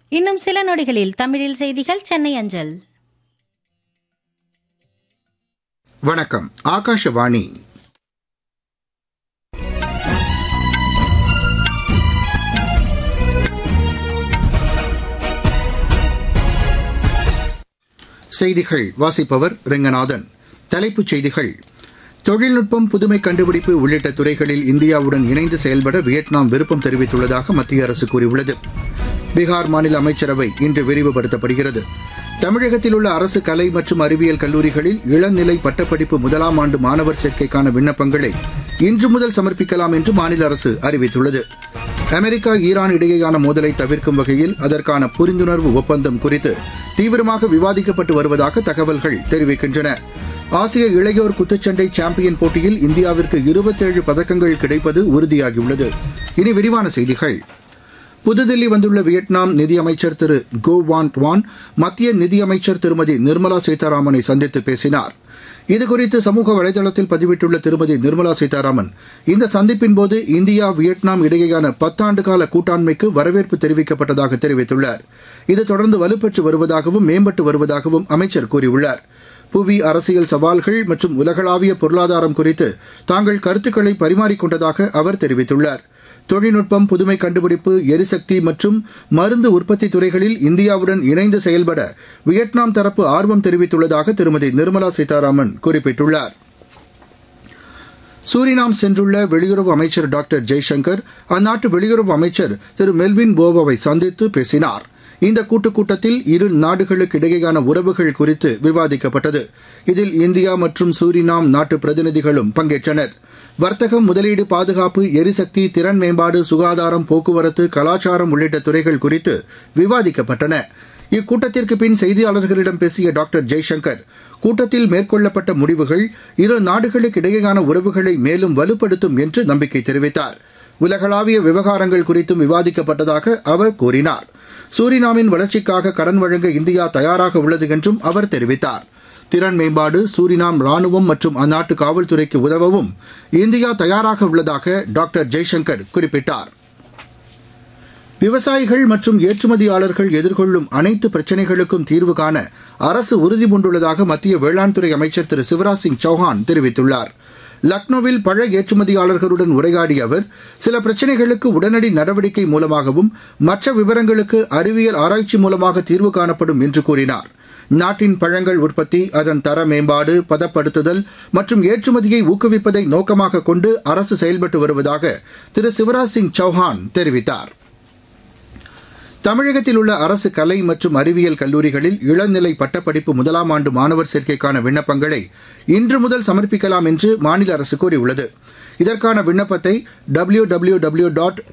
இன்னும் சில நொடிகளில் தமிழில் செய்திகள் சென்னை அஞ்சல் வணக்கம் ஆகாஷவாணி செய்திகள் வாசிப்பவர் ரெங்கநாதன் தலைப்புச் செய்திகள் தொழில்நுட்பம் புதுமை கண்டுபிடிப்பு உள்ளிட்ட துறைகளில் இந்தியாவுடன் இணைந்து செயல்பட வியட்நாம் விருப்பம் தெரிவித்துள்ளதாக மத்திய அரசு கூறியுள்ளது பீகார் மாநில அமைச்சரவை இன்று விரிவுபடுத்தப்படுகிறது தமிழகத்தில் உள்ள அரசு கலை மற்றும் அறிவியல் கல்லூரிகளில் இளநிலை பட்டப்படிப்பு முதலாம் ஆண்டு மாணவர் சேர்க்கைக்கான விண்ணப்பங்களை இன்று முதல் சமர்ப்பிக்கலாம் என்று மாநில அரசு அறிவித்துள்ளது அமெரிக்கா ஈரான் இடையேயான மோதலை தவிர்க்கும் வகையில் அதற்கான புரிந்துணர்வு ஒப்பந்தம் குறித்து தீவிரமாக விவாதிக்கப்பட்டு வருவதாக தகவல்கள் தெரிவிக்கின்றன ஆசிய இளையோர் குத்துச்சண்டை சாம்பியன் போட்டியில் இந்தியாவிற்கு இருபத்தேழு பதக்கங்கள் கிடைப்பது உறுதியாகியுள்ளது இனி விரிவான செய்திகள் புதுதில்லி வந்துள்ள வியட்நாம் நிதியமைச்சர் திரு கோ வான் டுவான் மத்திய நிதியமைச்சர் திருமதி நிர்மலா சீதாராமனை சந்தித்து பேசினார் இதுகுறித்து சமூக வலைதளத்தில் பதிவிட்டுள்ள திருமதி நிர்மலா சீதாராமன் இந்த சந்திப்பின்போது இந்தியா வியட்நாம் இடையேயான பத்தாண்டு கால கூட்டாண்மைக்கு வரவேற்பு தெரிவிக்கப்பட்டதாக தெரிவித்துள்ளார் இது தொடர்ந்து வலுப்பெற்று வருவதாகவும் மேம்பட்டு வருவதாகவும் அமைச்சர் கூறியுள்ளார் புவி அரசியல் சவால்கள் மற்றும் உலகளாவிய பொருளாதாரம் குறித்து தாங்கள் கருத்துக்களை பரிமாறிக்கொண்டதாக அவர் தெரிவித்துள்ளார் தொழில்நுட்பம் புதுமை கண்டுபிடிப்பு எரிசக்தி மற்றும் மருந்து உற்பத்தி துறைகளில் இந்தியாவுடன் இணைந்து செயல்பட வியட்நாம் தரப்பு ஆர்வம் தெரிவித்துள்ளதாக திருமதி நிர்மலா சீதாராமன் குறிப்பிட்டுள்ளார் சூரினாம் சென்றுள்ள வெளியுறவு அமைச்சர் டாக்டர் ஜெய்சங்கர் அந்நாட்டு வெளியுறவு அமைச்சர் திரு மெல்வின் போவோவை சந்தித்து பேசினார் இந்த கூட்டுக் கூட்டத்தில் இரு நாடுகளுக்கு இடையேயான உறவுகள் குறித்து விவாதிக்கப்பட்டது இதில் இந்தியா மற்றும் சூரினாம் நாட்டு பிரதிநிதிகளும் பங்கேற்றனர் வர்த்தகம் முதலீடு பாதுகாப்பு எரிசக்தி திறன் மேம்பாடு சுகாதாரம் போக்குவரத்து கலாச்சாரம் உள்ளிட்ட துறைகள் குறித்து விவாதிக்கப்பட்டன இக்கூட்டத்திற்கு பின் செய்தியாளர்களிடம் பேசிய டாக்டர் ஜெய்சங்கர் கூட்டத்தில் மேற்கொள்ளப்பட்ட முடிவுகள் இரு நாடுகளுக்கு இடையேயான உறவுகளை மேலும் வலுப்படுத்தும் என்று நம்பிக்கை தெரிவித்தார் உலகளாவிய விவகாரங்கள் குறித்தும் விவாதிக்கப்பட்டதாக அவர் கூறினார் சூரினாமின் வளர்ச்சிக்காக கடன் வழங்க இந்தியா தயாராக உள்ளது என்றும் அவர் தெரிவித்தார் திறன் மேம்பாடு சூரினாம் ராணுவம் மற்றும் அந்நாட்டு காவல்துறைக்கு உதவவும் இந்தியா தயாராக உள்ளதாக டாக்டர் ஜெய்சங்கர் குறிப்பிட்டார் விவசாயிகள் மற்றும் ஏற்றுமதியாளர்கள் எதிர்கொள்ளும் அனைத்து பிரச்சினைகளுக்கும் தீர்வு காண அரசு உறுதிபூண்டுள்ளதாக மத்திய வேளாண் துறை அமைச்சர் திரு சிவராஜ் சிங் சௌஹான் தெரிவித்துள்ளார் லக்னோவில் பழ ஏற்றுமதியாளர்களுடன் உரையாடிய அவர் சில பிரச்சினைகளுக்கு உடனடி நடவடிக்கை மூலமாகவும் மற்ற விவரங்களுக்கு அறிவியல் ஆராய்ச்சி மூலமாக தீர்வு காணப்படும் என்று கூறினார் நாட்டின் பழங்கள் உற்பத்தி அதன் தர மேம்பாடு பதப்படுத்துதல் மற்றும் ஏற்றுமதியை ஊக்குவிப்பதை நோக்கமாக கொண்டு அரசு செயல்பட்டு வருவதாக திரு சிவராஜ் சிங் சௌஹான் தெரிவித்தார் தமிழகத்தில் உள்ள அரசு கலை மற்றும் அறிவியல் கல்லூரிகளில் இளநிலை பட்டப்படிப்பு முதலாம் ஆண்டு மாணவர் சேர்க்கைக்கான விண்ணப்பங்களை இன்று முதல் சமர்ப்பிக்கலாம் என்று மாநில அரசு கூறியுள்ளது இதற்கான விண்ணப்பத்தை டபிள்யூ டபிள்யூ டபிள்யூ டாட்